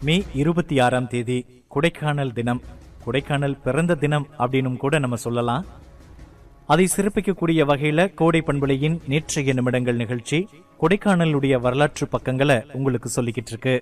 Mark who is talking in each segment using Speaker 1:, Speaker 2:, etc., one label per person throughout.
Speaker 1: மே இருபத்தி ஆறாம் தேதி கொடைக்கானல் தினம் கொடைக்கானல் பிறந்த தினம் அப்படின்னும் கூட நம்ம சொல்லலாம் அதை சிறப்பிக்கக்கூடிய வகையில கோடை பண்பலையின் நேற்றைய நிமிடங்கள் நிகழ்ச்சி கொடைக்கானலுடைய வரலாற்று பக்கங்களை உங்களுக்கு சொல்லிக்கிட்டு இருக்கு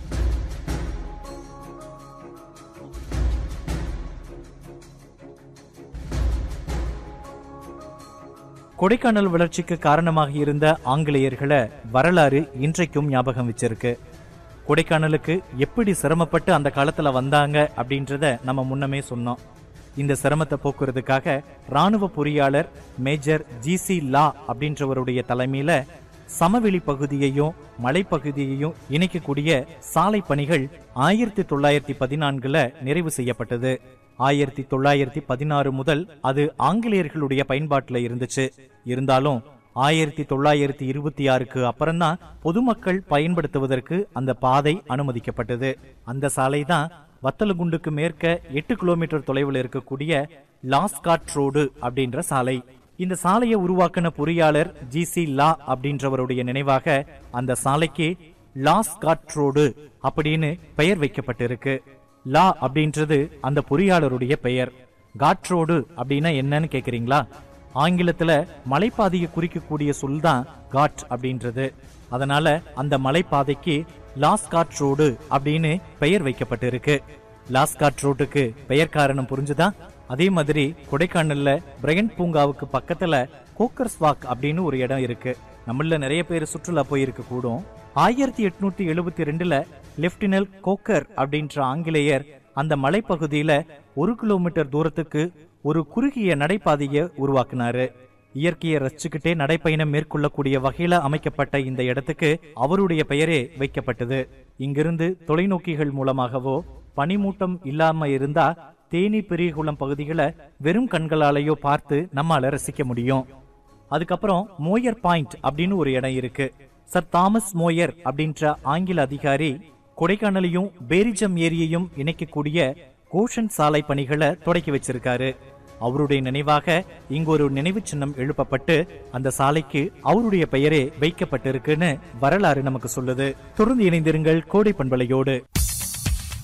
Speaker 1: கொடைக்கானல் வளர்ச்சிக்கு காரணமாக இருந்த ஆங்கிலேயர்களை வரலாறு இன்றைக்கும் ஞாபகம் வச்சிருக்கு கொடைக்கானலுக்கு எப்படி சிரமப்பட்டு அந்த காலத்துல வந்தாங்க அப்படின்றத நம்ம முன்னமே சொன்னோம் இந்த சிரமத்தை போக்குறதுக்காக ராணுவ பொறியாளர் மேஜர் ஜிசி லா அப்படின்றவருடைய தலைமையில சமவெளி பகுதியையும் மலைப்பகுதியையும் இணைக்கக்கூடிய சாலை பணிகள் ஆயிரத்தி தொள்ளாயிரத்தி பதினான்குல நிறைவு செய்யப்பட்டது ஆயிரத்தி தொள்ளாயிரத்தி பதினாறு முதல் அது ஆங்கிலேயர்களுடைய பயன்பாட்டுல இருந்துச்சு இருந்தாலும் ஆயிரத்தி தொள்ளாயிரத்தி இருபத்தி ஆறுக்கு அப்புறம்தான் பொதுமக்கள் பயன்படுத்துவதற்கு அந்த பாதை அனுமதிக்கப்பட்டது அந்த சாலை தான் வத்தலகுண்டுக்கு மேற்க எட்டு கிலோமீட்டர் தொலைவில் இருக்கக்கூடிய லாஸ்காட் ரோடு அப்படின்ற சாலை இந்த சாலையை உருவாக்கின பொறியாளர் ஜி சி லா அப்படின்றவருடைய நினைவாக அந்த சாலைக்கு லாஸ்காட் ரோடு அப்படின்னு பெயர் வைக்கப்பட்டிருக்கு லா அப்படின்றது அந்த பொறியாளருடைய பெயர் காட் ரோடு அப்படின்னா என்னன்னு கேக்குறீங்களா ஆங்கிலத்துல மலைப்பாதையை குறிக்கக்கூடிய சொல் தான் காட் அப்படின்றது அதனால அந்த மலைப்பாதைக்கு லாஸ்காட் ரோடு அப்படின்னு பெயர் வைக்கப்பட்டிருக்கு லாஸ்காட் ரோட்டுக்கு பெயர் காரணம் புரிஞ்சுதா அதே மாதிரி கொடைக்கானல்ல பிரையன் பூங்காவுக்கு பக்கத்துல கோக்கர்ஸ் வாக் அப்படின்னு ஒரு இடம் இருக்கு நம்மள நிறைய பேர் சுற்றுலா போயிருக்க கூடும் ஆயிரத்தி எட்நூத்தி எழுபத்தி ரெண்டுல லெப்டினல் கோக்கர் அப்படின்ற ஆங்கிலேயர் அந்த மலைப்பகுதியில ஒரு கிலோமீட்டர் தூரத்துக்கு ஒரு குறுகிய நடைபாதையை உருவாக்குனாரு இயற்கையை ரசிச்சுக்கிட்டே நடைப்பயணம் மேற்கொள்ளக்கூடிய வகையில அமைக்கப்பட்ட இந்த இடத்துக்கு அவருடைய பெயரே வைக்கப்பட்டது இங்கிருந்து தொலைநோக்கிகள் மூலமாகவோ பனிமூட்டம் இல்லாம இருந்தா தேனி பெரியகுளம் பகுதிகளை வெறும் கண்களாலேயோ பார்த்து நம்மால ரசிக்க முடியும் அதுக்கப்புறம் மோயர் பாயிண்ட் அப்படின்னு ஒரு இடம் இருக்கு சர் தாமஸ் மோயர் அப்படின்ற ஆங்கில அதிகாரி கொடைக்கானலையும் பேரிஜம் ஏரியையும் இணைக்கக்கூடிய கோஷன் சாலை பணிகளை தொடக்கி வச்சிருக்காரு அவருடைய நினைவாக இங்கு ஒரு நினைவு சின்னம் எழுப்பப்பட்டு அந்த சாலைக்கு அவருடைய பெயரே வைக்கப்பட்டிருக்குன்னு வரலாறு நமக்கு சொல்லுது தொடர்ந்து இணைந்திருங்கள் கோடை பண்பலையோடு